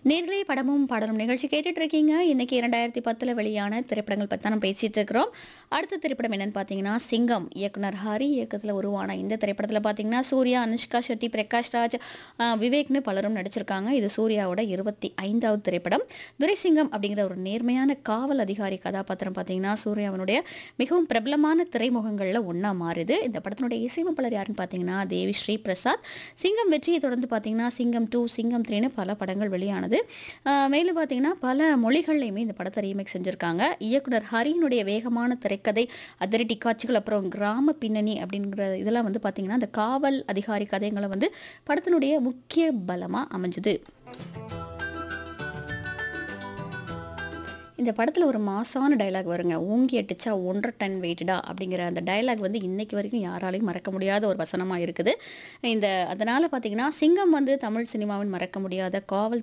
நேர்களே படமும் பாடலும் நிகழ்ச்சி கேட்டுட்டு இருக்கீங்க இன்னைக்கு இரண்டாயிரத்தி பத்தில் வெளியான திரைப்படங்கள் பற்றி நம்ம பேசிட்டு இருக்கிறோம் அடுத்த திரைப்படம் என்னன்னு பார்த்தீங்கன்னா சிங்கம் இயக்குனர் ஹரி இயக்கத்தில் உருவான இந்த திரைப்படத்தில் பார்த்தீங்கன்னா சூர்யா அனுஷ்கா ஷெட்டி பிரகாஷ் ராஜ் ஆஹ், விவேக்னு பலரும் நடிச்சிருக்காங்க இது சூர்யாவோட இருபத்தி ஐந்தாவது திரைப்படம் துரைசிங்கம் அப்படிங்கிற ஒரு நேர்மையான காவல் அதிகாரி கதாபாத்திரம் பார்த்தீங்கன்னா சூர்யாவினுடைய மிகவும் பிரபலமான திரைமுகங்களில் ஒன்றா மாறுது இந்த படத்தினுடைய இசையமைப்பாளர் யாருன்னு பார்த்தீங்கன்னா தேவி ஸ்ரீ பிரசாத் சிங்கம் வெற்றியை தொடர்ந்து பார்த்தீங்கன்னா சிங்கம் டூ சிங்கம் த்ரீன்னு பல படங்கள் வெளியானது ஆஹ் மேலும் பார்த்தீங்கன்னா பல மொழிகள்லையுமே இந்த படத்தை ரீமேக் செஞ்சுருக்காங்க இயக்குனர் ஹரியினுடைய வேகமான திரைக்கதை அதிரடி காட்சிகள் அப்புறம் கிராம பின்னணி அப்படிங்கிற இதெல்லாம் வந்து பார்த்தீங்கன்னா இந்த காவல் அதிகாரி கதைகளை வந்து படத்தினுடைய முக்கிய பலமாக அமைஞ்சுது இந்த படத்தில் ஒரு மாசான டயலாக் வருங்க ஊங்கி அடிச்சா ஒன்றரை டன் வெயிட்டடா அப்படிங்கிற அந்த டயலாக் வந்து இன்னைக்கு வரைக்கும் யாராலையும் மறக்க முடியாத ஒரு வசனமாக இருக்குது இந்த அதனால் பார்த்தீங்கன்னா சிங்கம் வந்து தமிழ் சினிமாவின் மறக்க முடியாத காவல்